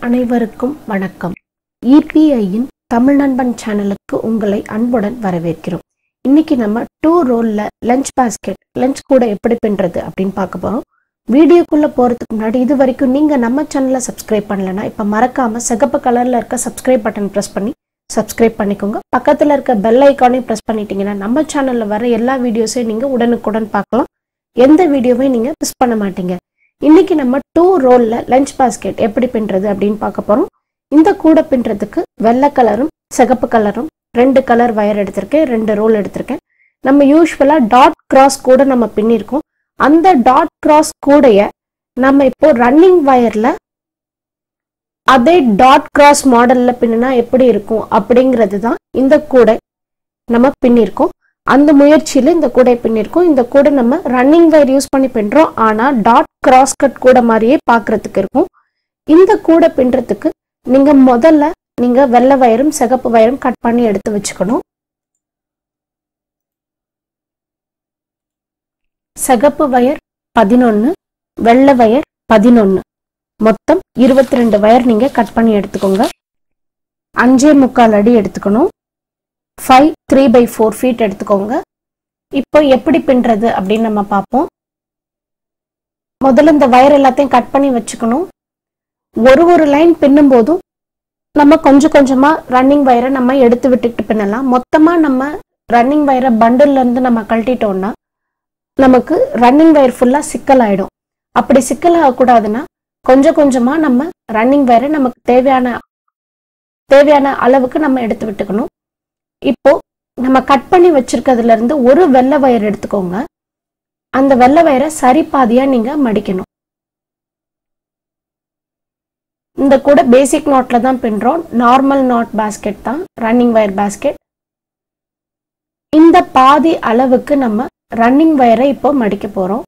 அனைவருக்கும் வணக்கம் இபிஐயின் தமிழ் நண்பன் சேனலுக்கு உங்களை அன்புடன் வரவேற்கிறோம் இன்னைக்கு நம்ம டூ ரோல்ல லஞ்ச் பாஸ்கெட் லஞ்ச் கூட எப்படி பின்றது அப்படின்னு பார்க்க போறோம் வீடியோக்குள்ள போறதுக்கு முன்னாடி இது வரைக்கும் நீங்க நம்ம சேனலை சப்ஸ்கிரைப் பண்ணலனா இப்ப மறக்காம சிகப்பு கலர்ல இருக்க சப்ஸ்கிரைப் பட்டன் பிரஸ் பண்ணி சப்ஸ்கிரைப் பண்ணிக்கோங்க பக்கத்துல இருக்க பெல் ஐக்கானையும் பிரஸ் பண்ணிட்டீங்கன்னா நம்ம சேனல்ல வர எல்லா வீடியோஸையும் நீங்க உடனுக்குடன் பார்க்கலாம் எந்த வீடியோவையும் நீங்க மிஸ் பண்ண மாட்டீங்க இன்னைக்கு நம்ம டூ ரோல்ல லஞ்ச் பாஸ்கெட் எப்படி பின்றது அப்படின்னு பார்க்க போறோம் இந்த கூடை பின்றதுக்கு வெள்ளை கலரும் சிகப்பு கலரும் ரெண்டு கலர் வயர் எடுத்திருக்கேன் ரெண்டு ரோல் எடுத்திருக்கேன் நம்ம யூஸ்வலா டாட் கிராஸ் கூட நம்ம பின்னிருக்கோம் அந்த டாட் கிராஸ் கூடைய நம்ம இப்போ ரன்னிங் வயர்ல அதே டாட் கிராஸ் மாடல்ல பின்னினா எப்படி இருக்கும் அப்படிங்கிறது தான் இந்த கூடை நம்ம பின்னிருக்கோம் அந்த முயற்சியில இந்த கூடை பின்னிருக்கோம் இந்த கூடை நம்ம ரன்னிங் வயர் யூஸ் பண்ணி பின்றோம் ஆனா டாட் கிராஸ் கட் கூட மாதிரியே பார்க்கிறதுக்கு இருக்கும் இந்த கூடை பின்றதுக்கு நீங்க முதல்ல நீங்க வெள்ளை வயரும் சிகப்பு வயரும் கட் பண்ணி எடுத்து வச்சுக்கணும் சிகப்பு வயர் பதினொன்னு வெள்ளை வயர் பதினொன்னு மொத்தம் இருபத்தி ரெண்டு வயர் நீங்க கட் பண்ணி எடுத்துக்கோங்க அஞ்சே முக்கால் அடி எடுத்துக்கணும் five three by four feet எடுத்துக்கோங்க இப்போ எப்படி பின்றது அப்படின்னு நம்ம பார்ப்போம் முதல்ல இந்த வயர் எல்லாத்தையும் கட் பண்ணி வச்சுக்கணும் ஒரு ஒரு லைன் பின்னும் போதும் நம்ம கொஞ்சம் கொஞ்சமா ரன்னிங் வயரை நம்ம எடுத்து விட்டுக்கிட்டு பின்னலாம் மொத்தமா நம்ம ரன்னிங் வயரை பண்டில்ல இருந்து நம்ம கழட்டிட்டோம்னா நமக்கு ரன்னிங் வயர் ஃபுல்லா சிக்கல் ஆயிடும் அப்படி சிக்கல் ஆகக்கூடாதுன்னா கொஞ்சம் கொஞ்சமா நம்ம ரன்னிங் வயரை நமக்கு தேவையான தேவையான அளவுக்கு நம்ம எடுத்து விட்டுக்கணும் இப்போ நம்ம கட் பண்ணி வச்சிருக்கிறதுல இருந்து ஒரு வெள்ளை வயர் எடுத்துக்கோங்க அந்த வெள்ளை வயரை சரி பாதியா நீங்க மடிக்கணும் இந்த கூட பேசிக் நாட்ல தான் பின்றோம் நார்மல் நாட் பாஸ்கெட் தான் ரன்னிங் வயர் பாஸ்கெட் இந்த பாதி அளவுக்கு நம்ம ரன்னிங் வயரை இப்போ மடிக்க போறோம்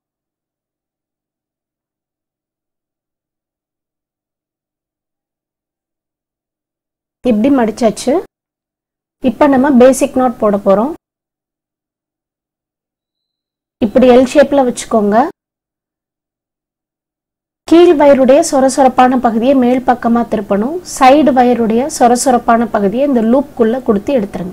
இப்படி மடிச்சாச்சு இப்போ நம்ம பேசிக் நாட் போட போறோம் இப்படி எல் ஷேப்ல வச்சுக்கோங்க கீழ் வயருடைய சொரசொரப்பான பகுதியை மேல் பக்கமா திருப்பணும் சைடு வயருடைய சொரசொரப்பான பகுதியை இந்த லூப்குள்ள கொடுத்து எடுத்துருங்க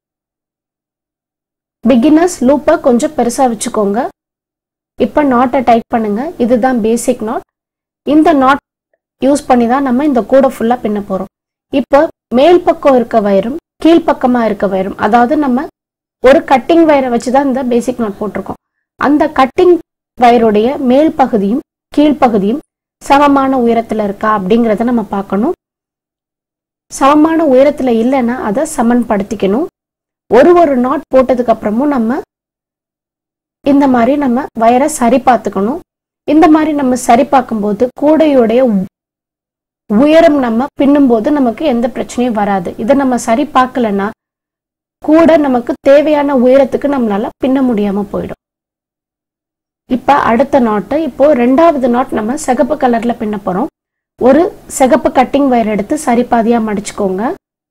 பிகினர்ஸ் லூப்பை கொஞ்சம் பெருசா வச்சுக்கோங்க இப்போ நாட்டை டைட் பண்ணுங்க இதுதான் பேசிக் நாட் இந்த நாட் யூஸ் பண்ணி தான் நம்ம இந்த கூடை ஃபுல்லா பின்ன போறோம் இப்போ மேல் பக்கம் இருக்க வயரும் கீழ்ப்பக்கமா இருக்க வயரும் அதாவது நம்ம ஒரு கட்டிங் வயரை வச்சு தான் இந்த பேசிக் நாட் போட்டிருக்கோம் அந்த கட்டிங் வயருடைய மேல் பகுதியும் கீழ்ப்பகுதியும் சமமான உயரத்துல இருக்கா அப்படிங்கிறத நம்ம பார்க்கணும் சமமான உயரத்துல இல்லைன்னா அதை சமன்படுத்திக்கணும் ஒரு ஒரு நாட் போட்டதுக்கு அப்புறமும் நம்ம இந்த மாதிரி நம்ம வயரை சரி பார்த்துக்கணும் இந்த மாதிரி நம்ம சரி பார்க்கும்போது கூடையுடைய உயரம் நம்ம பின்னும்போது நமக்கு எந்த பிரச்சனையும் வராது இதை நம்ம சரி பார்க்கலன்னா கூட நமக்கு தேவையான உயரத்துக்கு நம்மளால பின்ன முடியாம போயிடும் இப்ப அடுத்த நாட்டு இப்போ ரெண்டாவது நாட் நம்ம சிகப்பு கலர்ல பின்ன போறோம் ஒரு சிகப்பு கட்டிங் வயர் எடுத்து சரி பாதியா மடிச்சுக்கோங்க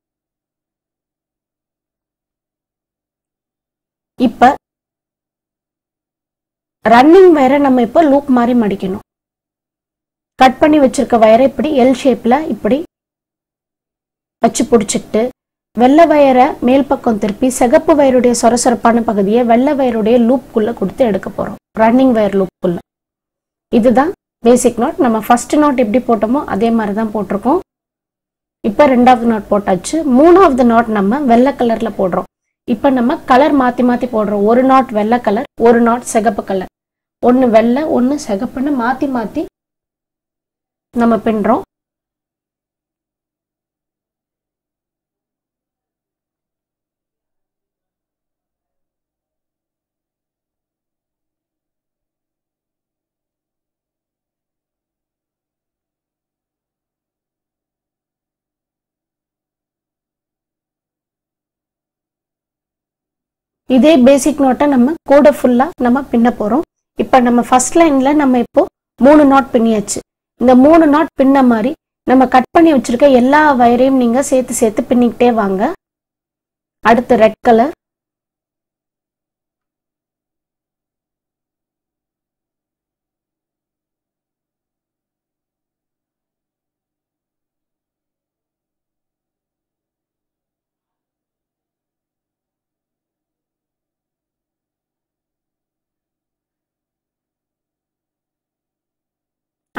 இப்ப ரன்னிங் வயரை நம்ம இப்போ லூப் மாதிரி மடிக்கணும் கட் பண்ணி வச்சிருக்க வயரை இப்படி எல் ஷேப்ல இப்படி வச்சு பிடிச்சிட்டு வெள்ளை வயரை மேல் பக்கம் திருப்பி சிகப்பு வயருடைய சொரசொரப்பான பகுதியை வெள்ளை வயருடைய லூப்குள்ள கொடுத்து எடுக்க போறோம் ரன்னிங் வயர் லூப்புக்குள்ள இதுதான் பேசிக் நாட் நம்ம ஃபர்ஸ்ட் நாட் எப்படி போட்டோமோ அதே மாதிரி தான் போட்டிருக்கோம் இப்போ ரெண்டாவது நாட் போட்டாச்சு மூணாவது நாட் நம்ம வெள்ளை கலர்ல போடுறோம் இப்போ நம்ம கலர் மாத்தி மாத்தி போடுறோம் ஒரு நாட் வெள்ளை கலர் ஒரு நாட் சிகப்பு கலர் ஒன்று வெள்ளை ஒன்று சிகப்புன்னு மாத்தி மாத்தி நம்ம பின்றோம் இதே பேசிக் நோட்டை நம்ம கூட ஃபுல்லா நம்ம பின்ன போறோம் இப்போ நம்ம ஃபர்ஸ்ட் லைன்ல நம்ம இப்போ மூணு நாட் பின்னியாச்சு இந்த மூணு நாட் பின்ன மாதிரி நம்ம கட் பண்ணி வச்சிருக்க எல்லா வயரையும் நீங்க சேர்த்து சேர்த்து பின்னிக்கிட்டே வாங்க அடுத்து ரெட் கலர்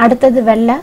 அடுத்தது வெள்ளை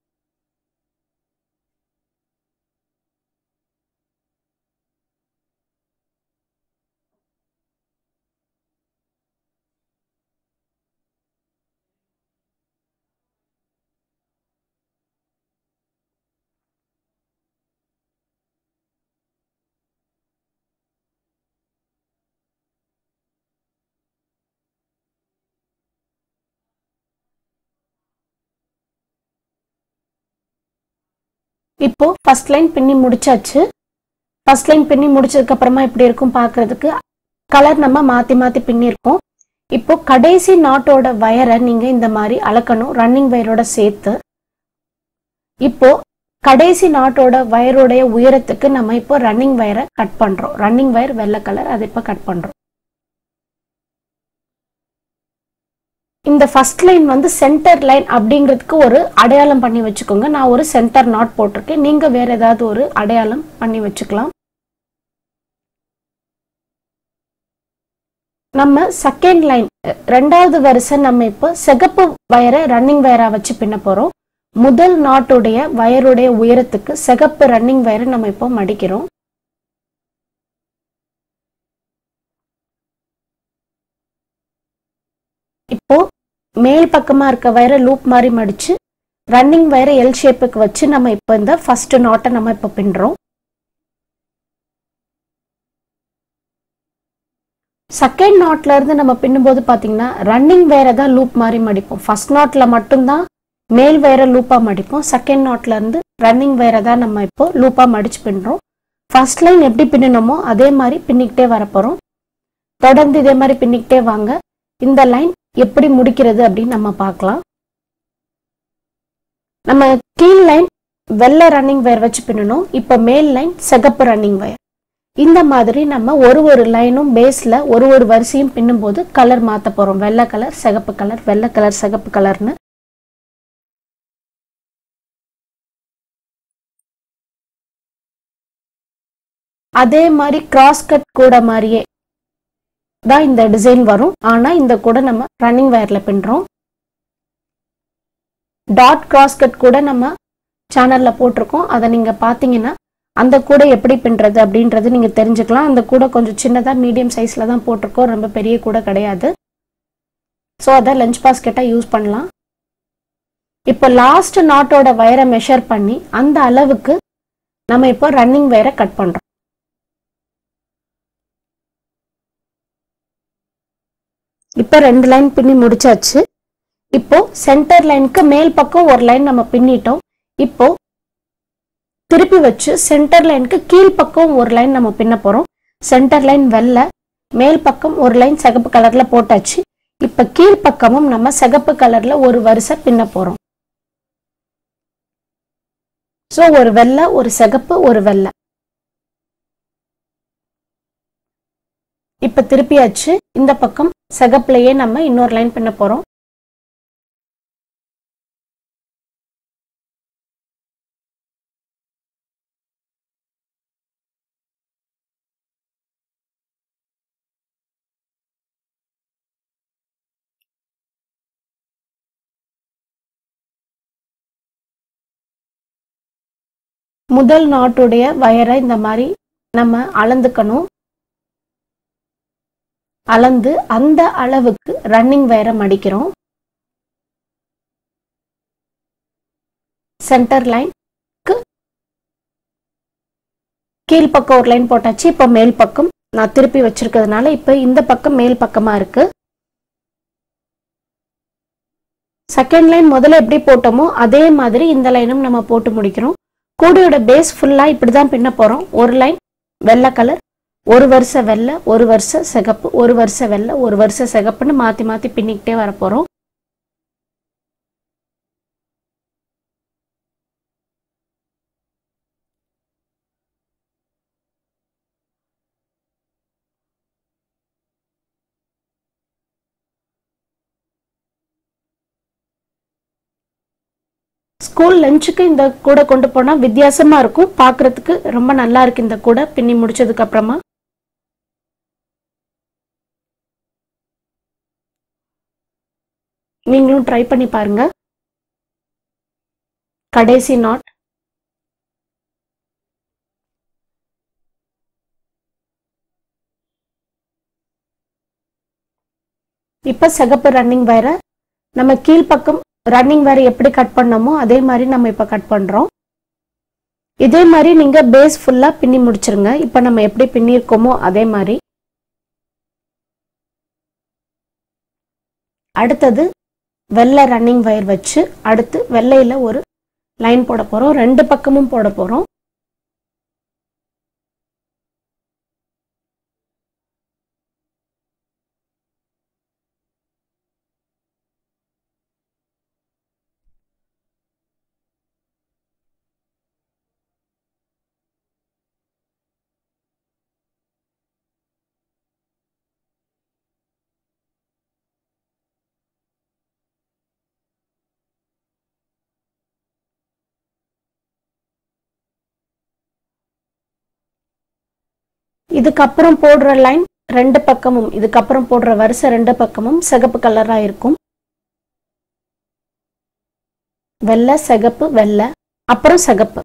இப்போ ஃபர்ஸ்ட் லைன் பின்னி முடிச்சாச்சு ஃபர்ஸ்ட் லைன் பின்னி முடிச்சதுக்கு அப்புறமா எப்படி இருக்கும் பார்க்கிறதுக்கு கலர் நம்ம மாத்தி மாத்தி பின்னிருக்கோம் இப்போ கடைசி நாட்டோட வயரை நீங்க இந்த மாதிரி அளக்கணும் ரன்னிங் வயரோட சேர்த்து இப்போ கடைசி நாட்டோட வயரோடைய உயரத்துக்கு நம்ம இப்போ ரன்னிங் வயரை கட் பண்றோம் ரன்னிங் வயர் வெள்ளை கலர் அதை இப்போ கட் பண்றோம் இந்த ஃபர்ஸ்ட் லைன் வந்து சென்டர் லைன் அப்படிங்கிறதுக்கு ஒரு அடையாளம் பண்ணி வச்சுக்கோங்க நான் ஒரு சென்டர் நாட் போட்டிருக்கேன் நீங்க வேற ஏதாவது ஒரு அடையாளம் பண்ணி வச்சுக்கலாம் நம்ம செகண்ட் லைன் ரெண்டாவது வரிசை நம்ம இப்போ சிகப்பு வயரை ரன்னிங் வயரா வச்சு பின்ன போறோம் முதல் நாட்டுடைய வயருடைய உயரத்துக்கு சிகப்பு ரன்னிங் வயரை நம்ம இப்போ மடிக்கிறோம் இப்போ மேல் பக்கமா இருக்க வயரை லூப் மாதிரி மடிச்சு ரன்னிங் வயரை எல் ஷேப்புக்கு வச்சு நம்ம இப்போ இந்த ஃபர்ஸ்ட் நாட்டை நம்ம இப்போ பின்றோம் செகண்ட் நாட்ல இருந்து நம்ம பின்னும்போது பாத்தீங்கன்னா ரன்னிங் வயரை தான் லூப் மாதிரி மடிப்போம் ஃபர்ஸ்ட் நாட்ல மட்டும்தான் மேல் வயரை லூப்பா மடிப்போம் செகண்ட் நாட்ல இருந்து ரன்னிங் வயரை தான் நம்ம இப்போ லூப்பா மடிச்சு பின்றோம் ஃபர்ஸ்ட் லைன் எப்படி பின்னணுமோ அதே மாதிரி பின்னிக்கிட்டே வரப்போறோம் தொடர்ந்து இதே மாதிரி பின்னிக்கிட்டே வாங்க இந்த லைன் எப்படி முடிக்கிறது அப்படின்னு நம்ம பார்க்கலாம் நம்ம கீழ் லைன் வெள்ளை ரன்னிங் வயர் வச்சு பின்னணும் இப்போ மேல் லைன் சிகப்பு ரன்னிங் வயர் இந்த மாதிரி நம்ம ஒரு ஒரு லைனும் பேஸ்ல ஒரு ஒரு வரிசையும் பின்னும்போது கலர் மாத்த போறோம் வெள்ளை கலர் சிகப்பு கலர் வெள்ளை கலர் சிகப்பு கலர்னு அதே மாதிரி கிராஸ் கட் கூட மாதிரியே தான் இந்த டிசைன் வரும் ஆனா இந்த கூட நம்ம ரன்னிங் வயர்ல பின்றோம் டாட் கிராஸ் கட் கூட நம்ம சேனல்ல போட்டிருக்கோம் அதை நீங்க பாத்தீங்கன்னா அந்த கூடை எப்படி பின்னுறது அப்படின்றது நீங்க தெரிஞ்சுக்கலாம் அந்த கூடை கொஞ்சம் சின்னதா மீடியம் சைஸ்ல தான் போட்டிருக்கோம் ரொம்ப பெரிய கூடை கிடையாது ஸோ அதை லஞ்ச் பாஸ்கெட்டா யூஸ் பண்ணலாம் இப்போ லாஸ்ட் நாட்டோட வயரை மெஷர் பண்ணி அந்த அளவுக்கு நம்ம இப்போ ரன்னிங் வயரை கட் பண்றோம் இப்போ ரெண்டு லைன் பின்னி முடிச்சாச்சு இப்போ சென்டர் லைனுக்கு மேல் பக்கம் ஒரு லைன் நம்ம பின்னிட்டோம் இப்போ திருப்பி வச்சு சென்டர் லைனுக்கு கீழ் பக்கம் ஒரு லைன் நம்ம பின்ன போறோம் சென்டர் லைன் வெள்ளை மேல் பக்கம் ஒரு லைன் சிகப்பு கலர்ல போட்டாச்சு இப்ப கீழ் பக்கமும் நம்ம சிகப்பு கலர்ல ஒரு வரிசை பின்ன போறோம் சோ ஒரு வெள்ளை ஒரு சிகப்பு ஒரு வெள்ளை இப்ப திருப்பியாச்சு இந்த பக்கம் சிகப்புலயே நம்ம இன்னொரு லைன் பின்ன போறோம் முதல் நாட்டுடைய வயரை இந்த மாதிரி நம்ம அளந்துக்கணும் அளந்து அந்த அளவுக்கு ரன்னிங் வயரை மடிக்கிறோம் சென்டர் லைன்க்கு கீழ் பக்கம் ஒரு லைன் போட்டாச்சு இப்போ மேல் பக்கம் நான் திருப்பி வச்சிருக்கிறதுனால இப்போ இந்த பக்கம் மேல் பக்கமா இருக்கு செகண்ட் லைன் முதல்ல எப்படி போட்டோமோ அதே மாதிரி இந்த லைனும் நம்ம போட்டு முடிக்கிறோம் கூடையோட பேஸ் ஃபுல்லா இப்படிதான் பின்ன போறோம் ஒரு லைன் வெள்ளை கலர் ஒரு வருஷம் வெள்ளை ஒரு வருஷம் சிகப்பு ஒரு வருஷம் வெள்ளை ஒரு வருஷம் சிகப்புன்னு மாத்தி மாத்தி பின்னிக்கிட்டே வர போறோம் ஸ்கூல் லஞ்சுக்கு இந்த கூடை கொண்டு போனா வித்தியாசமா இருக்கும் பார்க்கிறதுக்கு ரொம்ப நல்லா இருக்கு இந்த கூடை பின்னி முடிச்சதுக்கு அப்புறமா நீங்களும் ட்ரை பண்ணி பாருங்க கடைசி நாட் இப்போ சிகப்பு ரன்னிங் வயரை நம்ம கீழ்ப்பக்கம் ரன்னிங் வயரை எப்படி கட் பண்ணோமோ அதே மாதிரி நம்ம இப்போ கட் பண்ணுறோம் இதே மாதிரி நீங்கள் பேஸ் ஃபுல்லாக பின்னி முடிச்சிருங்க இப்போ நம்ம எப்படி பின்னியிருக்கோமோ அதே மாதிரி அடுத்தது வெள்ளை ரன்னிங் வயர் வச்சு அடுத்து வெள்ளையில் ஒரு லைன் போட போகிறோம் ரெண்டு பக்கமும் போட போகிறோம் இதுக்கப்புறம் போடுற லைன் ரெண்டு பக்கமும் இதுக்கப்புறம் போடுற வரிசை ரெண்டு பக்கமும் சிகப்பு கலராக இருக்கும் வெள்ளை சிகப்பு வெள்ளை அப்புறம் சிகப்பு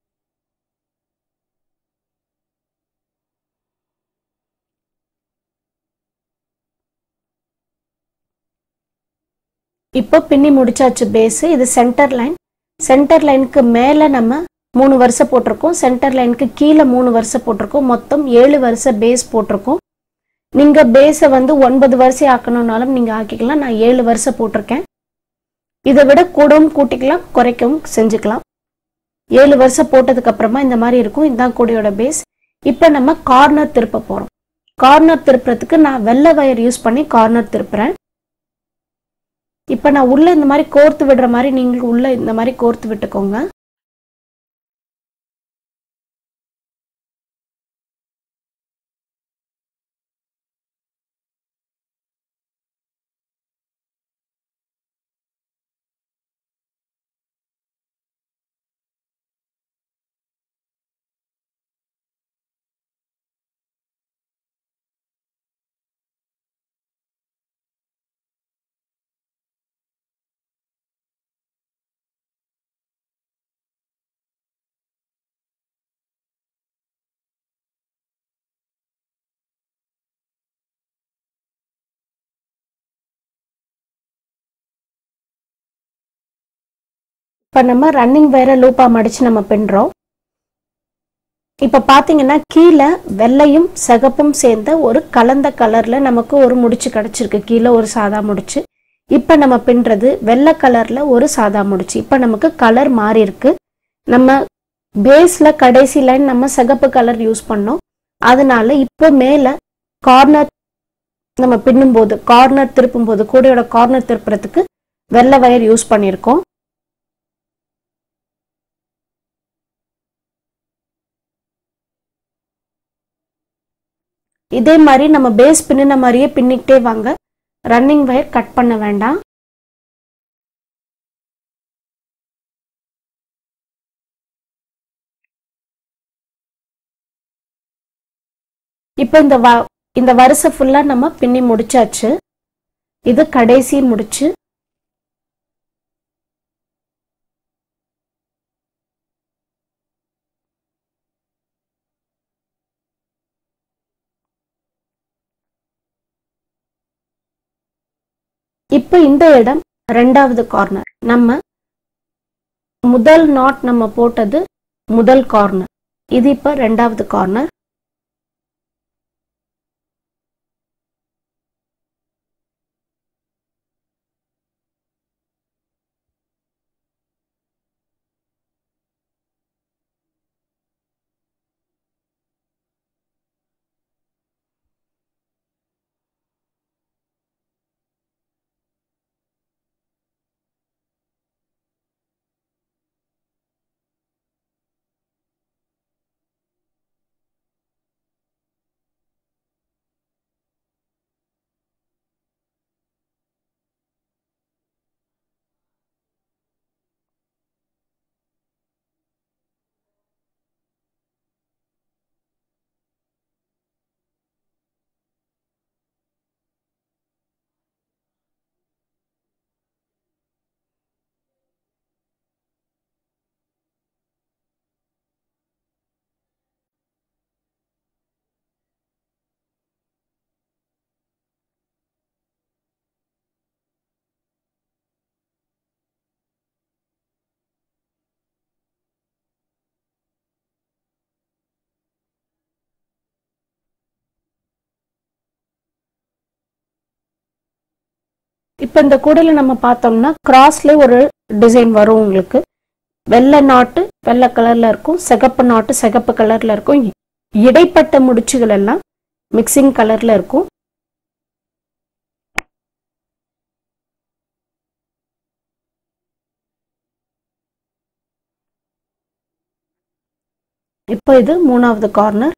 இப்போ பின்னி முடிச்சாச்சு பேஸு இது சென்டர் லைன் சென்டர் லைனுக்கு மேலே நம்ம மூணு வருஷம் போட்டிருக்கோம் சென்டர் லைனுக்கு கீழே மூணு வருஷம் போட்டிருக்கோம் மொத்தம் ஏழு வருஷம் பேஸ் போட்டிருக்கோம் நீங்கள் பேஸை வந்து ஒன்பது வருஷம் ஆக்கணும்னாலும் நீங்கள் ஆக்கிக்கலாம் நான் ஏழு வருஷம் போட்டிருக்கேன் இதை விட கூடவும் கூட்டிக்கலாம் குறைக்கவும் செஞ்சுக்கலாம் ஏழு வருஷம் போட்டதுக்கு அப்புறமா இந்த மாதிரி இருக்கும் இதுதான் கூடையோட பேஸ் இப்போ நம்ம கார்னர் திருப்ப போகிறோம் கார்னர் திருப்புறதுக்கு நான் வெள்ளை வயர் யூஸ் பண்ணி கார்னர் திருப்புறேன் இப்போ நான் உள்ள இந்த மாதிரி கோர்த்து விடுற மாதிரி நீங்கள் உள்ள இந்த மாதிரி கோர்த்து விட்டுக்கோங்க இப்போ நம்ம ரன்னிங் வேற லூப்பாக மடித்து நம்ம பின்னுறோம் இப்போ பார்த்தீங்கன்னா கீழே வெள்ளையும் சிகப்பும் சேர்ந்த ஒரு கலந்த கலரில் நமக்கு ஒரு முடிச்சு கிடச்சிருக்கு கீழே ஒரு சாதா முடிச்சு இப்போ நம்ம பின்னுறது வெள்ளை கலரில் ஒரு சாதா முடிச்சு இப்போ நமக்கு கலர் மாறி இருக்கு நம்ம பேஸில் கடைசி லைன் நம்ம சிகப்பு கலர் யூஸ் பண்ணோம் அதனால இப்போ மேலே கார்னர் நம்ம பின்னும்போது கார்னர் திருப்பும்போது கூடையோட கார்னர் திருப்புறதுக்கு வெள்ளை வயர் யூஸ் பண்ணியிருக்கோம் இதே மாதிரி நம்ம பேஸ் பின்னின மாதிரியே பின்னிக்கிட்டே வாங்க ரன்னிங் வயர் கட் பண்ண வேண்டாம் இப்போ இந்த வ இந்த வரிசை ஃபுல்லாக நம்ம பின்னி முடிச்சாச்சு இது கடைசி முடிச்சு இப்போ இந்த இடம் ரெண்டாவது கார்னர் நம்ம முதல் நாட் நம்ம போட்டது முதல் கார்னர் இது இப்போ ரெண்டாவது கார்னர் இப்போ இந்த கூடையில நம்ம பார்த்தோம்னா கிராஸ்ல ஒரு டிசைன் வரும் உங்களுக்கு வெள்ளை நாட்டு வெள்ளை கலர்ல இருக்கும் சிகப்பு நாட்டு சிகப்பு கலர்ல இருக்கும் இடைப்பட்ட முடிச்சுகள் எல்லாம் மிக்சிங் கலர்ல இருக்கும் இப்போ இது மூணாவது கார்னர்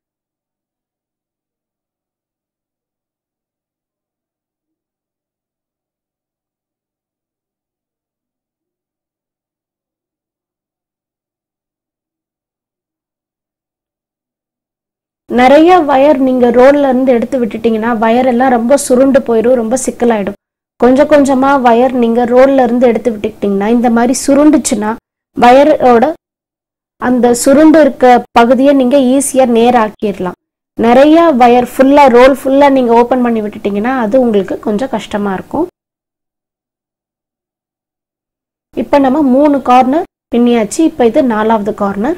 நிறைய வயர் நீங்க ரோல்ல இருந்து எடுத்து விட்டுட்டீங்கன்னா வயர் எல்லாம் ரொம்ப சுருண்டு போயிடும் ரொம்ப சிக்கலாயிடும் கொஞ்சம் கொஞ்சமா வயர் நீங்க ரோல்ல இருந்து எடுத்து விட்டுக்கிட்டீங்கன்னா இந்த மாதிரி சுருண்டுச்சுன்னா வயரோட அந்த சுருண்டு இருக்க பகுதியை நீங்க ஈஸியா நேராக்கிடலாம் நிறைய வயர் ஃபுல்லா ரோல் ஃபுல்லா நீங்க ஓபன் பண்ணி விட்டுட்டீங்கன்னா அது உங்களுக்கு கொஞ்சம் கஷ்டமா இருக்கும் இப்போ நம்ம மூணு கார்னர் பின்னியாச்சு இப்போ இது நாலாவது கார்னர்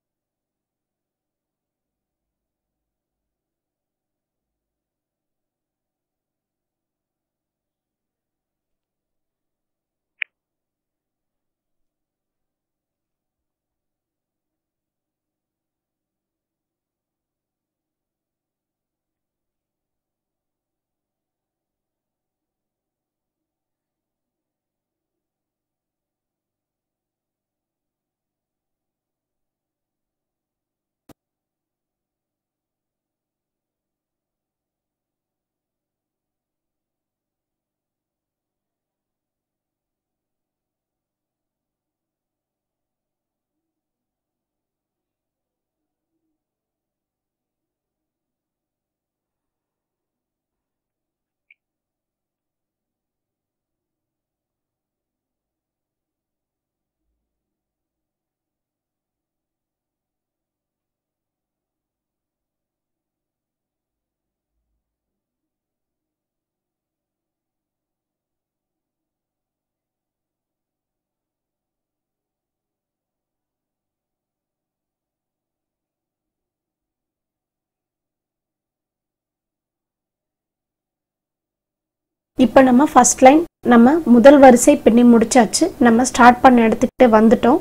இப்போ நம்ம ஃபர்ஸ்ட் லைன் நம்ம முதல் வரிசை பின்னி முடிச்சாச்சு நம்ம ஸ்டார்ட் பண்ண இடத்துக்கிட்ட வந்துட்டோம்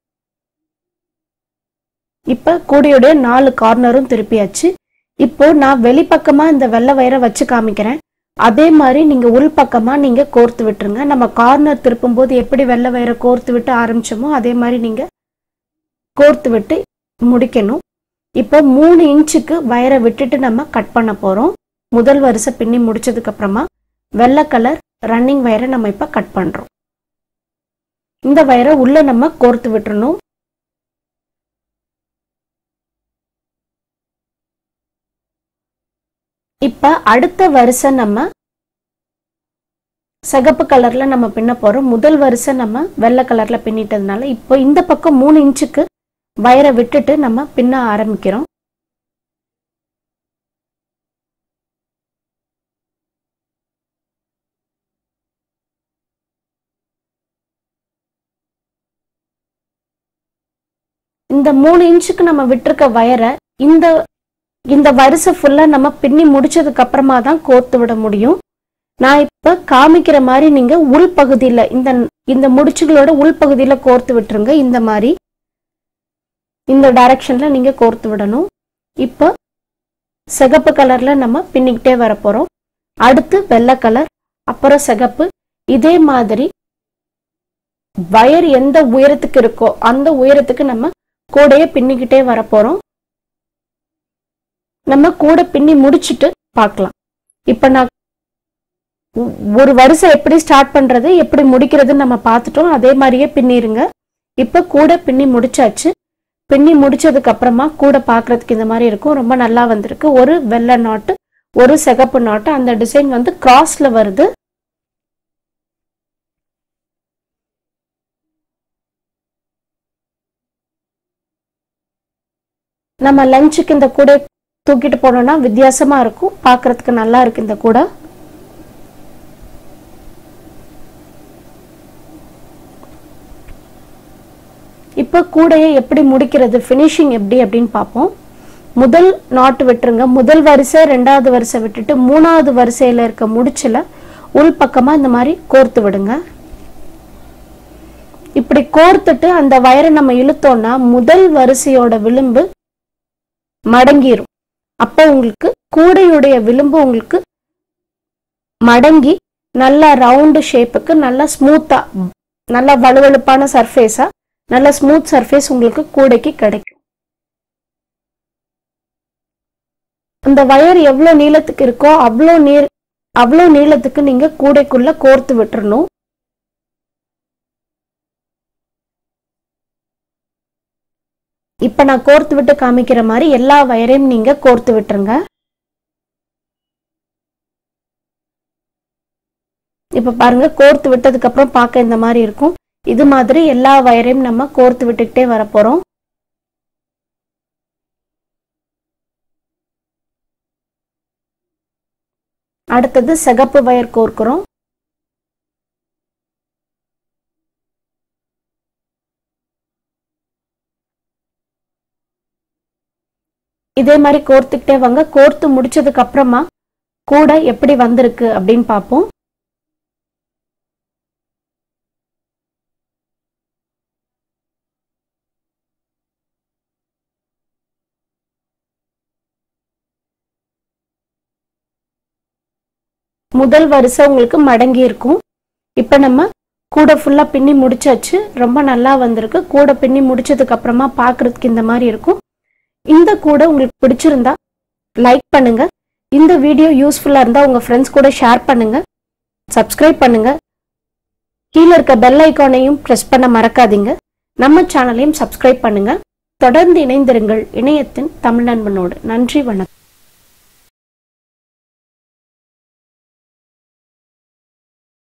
இப்போ கூடையுடைய நாலு கார்னரும் திருப்பியாச்சு இப்போ நான் வெளிப்பக்கமா இந்த வெள்ளை வயரை வச்சு காமிக்கிறேன் அதே மாதிரி நீங்க உள் பக்கமா நீங்க கோர்த்து விட்டுருங்க நம்ம கார்னர் திருப்பும் போது எப்படி வெள்ளை வயரை கோர்த்து விட்டு ஆரம்பிச்சோமோ அதே மாதிரி நீங்க கோர்த்து விட்டு முடிக்கணும் இப்போ மூணு இன்ச்சுக்கு வயரை விட்டுட்டு நம்ம கட் பண்ண போறோம் முதல் வரிசை பின்னி முடிச்சதுக்கு அப்புறமா வெள்ளை கலர் ரன்னிங் வயரை நம்ம இப்போ கட் பண்ணுறோம் இந்த வயரை உள்ள நம்ம கோர்த்து விட்டுறணும் இப்போ அடுத்த வரிசை நம்ம சிகப்பு கலர்ல நம்ம பின்ன போறோம் முதல் வரிசை நம்ம வெள்ளை கலர்ல பின்னிட்டதுனால இப்போ இந்த பக்கம் மூணு இன்ச்சுக்கு வயரை விட்டுட்டு நம்ம பின்ன ஆரம்பிக்கிறோம் இந்த மூணு இன்ச்சுக்கு நம்ம விட்டிருக்க வயரை இந்த இந்த வரிசை ஃபுல்லா நம்ம பின்னி முடிச்சதுக்கு அப்புறமா தான் கோர்த்து விட முடியும் நான் இப்ப காமிக்கிற மாதிரி நீங்க உள் பகுதியில இந்த இந்த முடிச்சுகளோட உள் பகுதியில கோர்த்து விட்டுருங்க இந்த மாதிரி இந்த டைரக்ஷன்ல நீங்க கோர்த்து விடணும் இப்போ சிகப்பு கலர்ல நம்ம பின்னிக்கிட்டே வர போறோம் அடுத்து வெள்ளை கலர் அப்புறம் சிகப்பு இதே மாதிரி வயர் எந்த உயரத்துக்கு இருக்கோ அந்த உயரத்துக்கு நம்ம கூடையே பின்னிக்கிட்டே வர போறோம் நம்ம கூட பின்னி முடிச்சிட்டு பார்க்கலாம் இப்ப நான் ஒ- ஒரு வரிசை எப்படி ஸ்டார்ட் பண்றது எப்படி முடிக்கிறதுன்னு நம்ம பார்த்துட்டோம் அதே மாதிரியே பின்னிருங்க இப்ப கூட பின்னி முடிச்சாச்சு பின்னி முடிச்சதுக்கு அப்புறமா கூட பார்க்கிறதுக்கு இந்த மாதிரி இருக்கும் ரொம்ப நல்லா வந்திருக்கு ஒரு வெள்ளை நாட்டு ஒரு சிகப்பு நாட்டு அந்த டிசைன் வந்து கிராஸ்ல வருது நம்ம லஞ்சுக்கு இந்த கூடை தூக்கிட்டு போனோம்னா வித்தியாசமா இருக்கும் பார்க்கிறதுக்கு நல்லா இருக்கு இந்த கூடை இப்போ கூடையை எப்படி முடிக்கிறது ஃபினிஷிங் எப்படி அப்படின்னு பார்ப்போம் முதல் நாட்டு விட்டுருங்க முதல் வரிசை ரெண்டாவது வரிசை விட்டுட்டு மூணாவது வரிசையில இருக்க முடிச்சுல உள் பக்கமா இந்த மாதிரி கோர்த்து விடுங்க இப்படி கோர்த்துட்டு அந்த வயரை நம்ம இழுத்தோம்னா முதல் வரிசையோட விளிம்பு மடங்கிரும் அப்போ உங்களுக்கு கூடையுடைய விளிம்பு உங்களுக்கு மடங்கி நல்ல ரவுண்டு ஷேப்புக்கு நல்ல ஸ்மூத்தா நல்ல வலுவழுப்பான சர்ஃபேஸா நல்ல ஸ்மூத் சர்ஃபேஸ் உங்களுக்கு கூடைக்கு கிடைக்கும் அந்த வயர் எவ்வளோ நீளத்துக்கு இருக்கோ அவ்வளோ நீர் அவ்வளோ நீளத்துக்கு நீங்க கூடைக்குள்ள கோர்த்து விட்டுறணும் இப்ப நான் கோர்த்து விட்டு காமிக்கிற மாதிரி எல்லா வயரையும் நீங்க கோர்த்து விட்டுருங்க இப்ப பாருங்க கோர்த்து விட்டதுக்கு அப்புறம் பார்க்க இந்த மாதிரி இருக்கும் இது மாதிரி எல்லா வயரையும் நம்ம கோர்த்து விட்டுக்கிட்டே வர போறோம் அடுத்தது சிகப்பு வயர் கோர்க்கிறோம் இதே மாதிரி கோர்த்துக்கிட்டே வாங்க கோர்த்து முடிச்சதுக்கு அப்புறமா கூட எப்படி வந்திருக்கு அப்படின்னு பார்ப்போம் முதல் வரிசை உங்களுக்கு மடங்கி இருக்கும் இப்போ நம்ம கூட ஃபுல்லாக பின்னி முடிச்சாச்சு ரொம்ப நல்லா வந்திருக்கு கூட பின்னி முடிச்சதுக்கு அப்புறமா பார்க்கறதுக்கு இந்த மாதிரி இருக்கும் இந்த கூட உங்களுக்கு பிடிச்சிருந்தா லைக் பண்ணுங்க இந்த வீடியோ யூஸ்ஃபுல்லாக இருந்தால் உங்கள் ஃப்ரெண்ட்ஸ் கூட ஷேர் பண்ணுங்க சப்ஸ்கிரைப் பண்ணுங்க கீழே இருக்க பெல் ஐக்கானையும் ப்ரெஸ் பண்ண மறக்காதீங்க நம்ம சேனலையும் சப்ஸ்கிரைப் பண்ணுங்க தொடர்ந்து இணைந்திருங்கள் இணையத்தின் தமிழ் நண்பனோடு நன்றி வணக்கம்